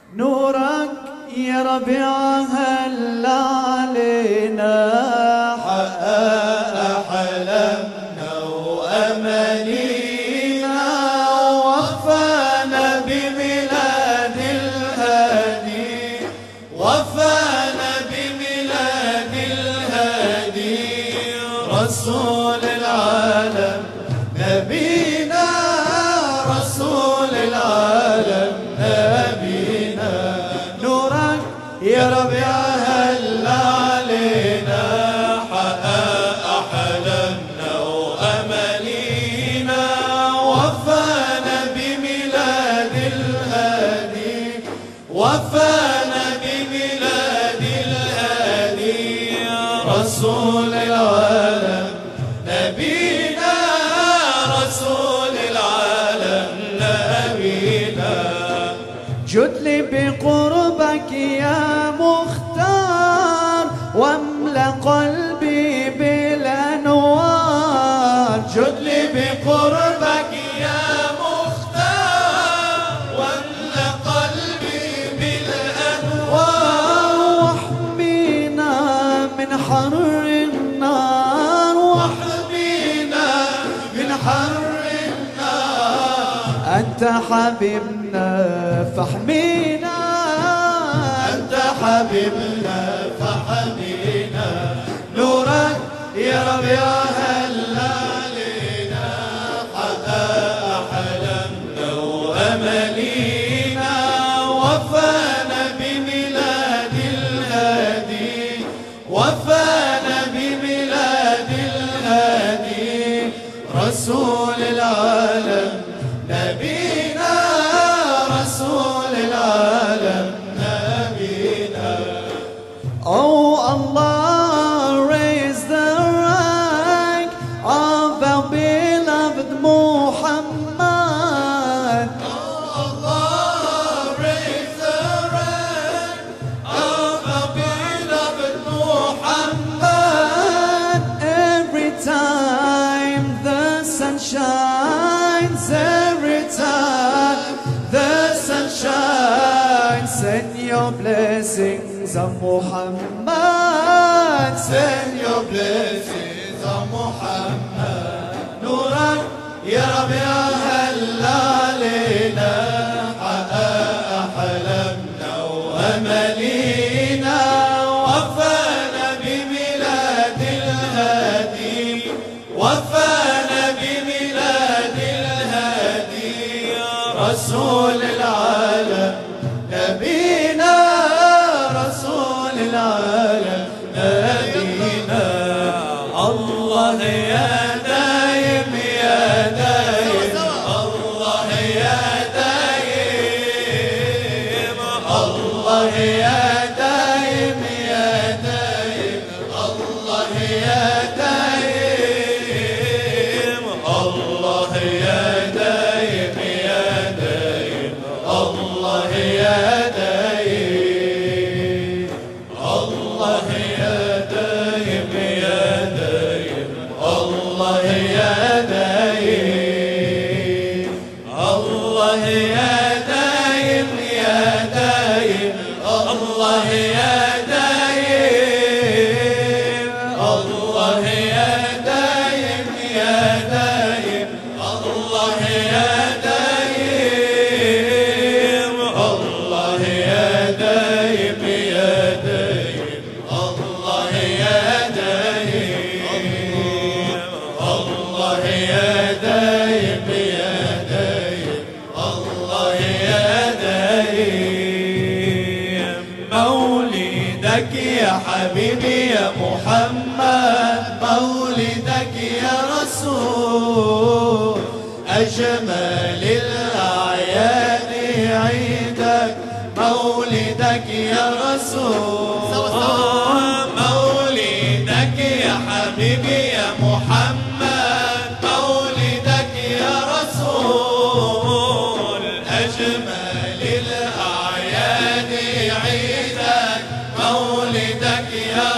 نورك يا ربيع هل علينا حقق أحلامنا وأمانينا وفانا بميلاد الهادي وفانا بميلاد الهادي رسول العالم نبينا رسول العالم نبينا نورك يا ربيع هل علينا حقق أحلامنا وأمانينا وفانا بميلاد الهادي وفانا بميلاد الهادي رسول العالم نبينا رسول العالم نبينا جد لي بقربك يا مختار واملأ قلبي بالأنوار جد لي بقربك يا مختار واملأ قلبي بالأنوار واحمينا من حر النار واحمينا من حر النار أنت حبيبنا فاحمينا أنت حبيبنا فحمينا نورك يا رب يا هل علينا حقق أحلامنا وأمانينا وفانا بميلاد الهادي وفانا بميلاد الهادي رسول العالم نبينا رسول العالم نبينا Oh Allah raise the rank of our beloved Muhammad Allah raise the rank of our beloved Muhammad Every time the sun shines Every time the sun shines Send your blessings on Muhammad Send your blessings on Muhammad نورك يا رب يا هل علينا حقق أحلامنا وأمانينا وفانا بميلاد الهادي وفانا بميلاد الهادي رسول العالم نبينا رسول العالم نبينا الله يا دايم يا دايم الله يا دايم الله يا دايم يا دايم الله يا دايم الله يا دايم يا دايم الله يا دايم الله يا دايم يا دايم الله يا دايم الله يا دايم يا دايم الله يا دايم الله يا دايم يا دايم الله يا دايم الله يا دايم يا دايم الله يا دايم الله يا دايم يا دايم الله يا دايم مولدك يا حبيبي يا محمد مولدك يا رسول أجمل الأعياد عيدك مولدك يا رسول مولدك يا حبيبي يا محمد مولدك يا رسول أجمل الأعياد عيدك مولدك يا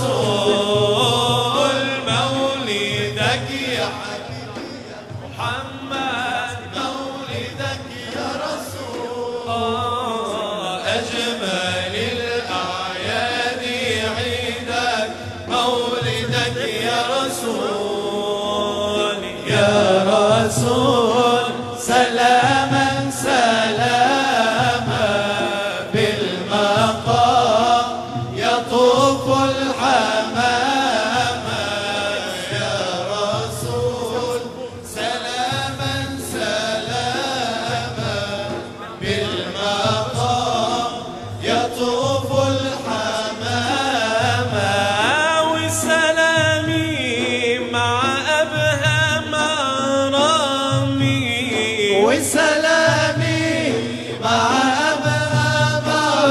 رسول مولدك يا حبيبي يا محمد مولدك يا رسول أجمل الأعياد عيدك مولدك يا رسول يا رسول سلاما سلاما بالمقام يطوف الحمام يا رسول سلاما سلاما بالمقام يطوف الحمام وسلامي مع أبهى مرامي وسلامي مع أبهى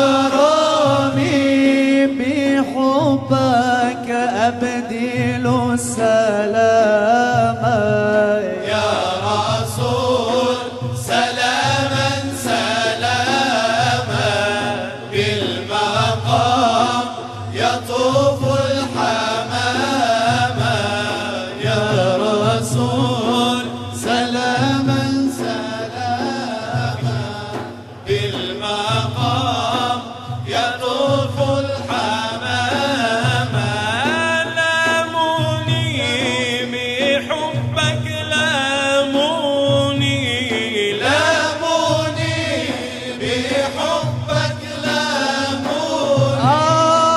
مرامي بحبك أبدل السلام يا رسول سلاما سلاما بالمقام يطوف الحمام يا رسول سلاما سلاما بالمقام يطوف الحمام لاموني بحبك لاموني لاموني بحبك لاموني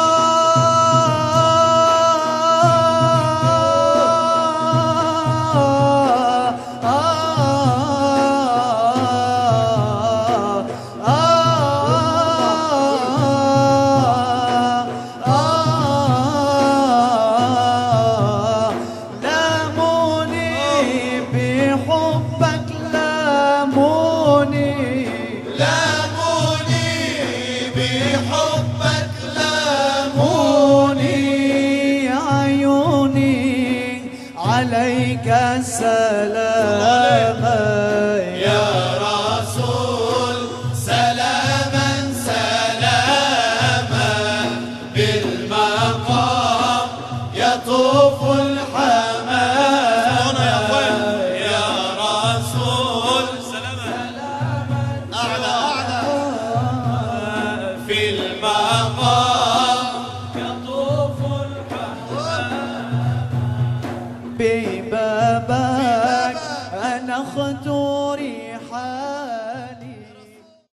لاموني بحبك لاموني لاموني بحبك لاموني موني عيوني عليك سلام يا رسول سلاما سلاما بالمقام يطوف الحمام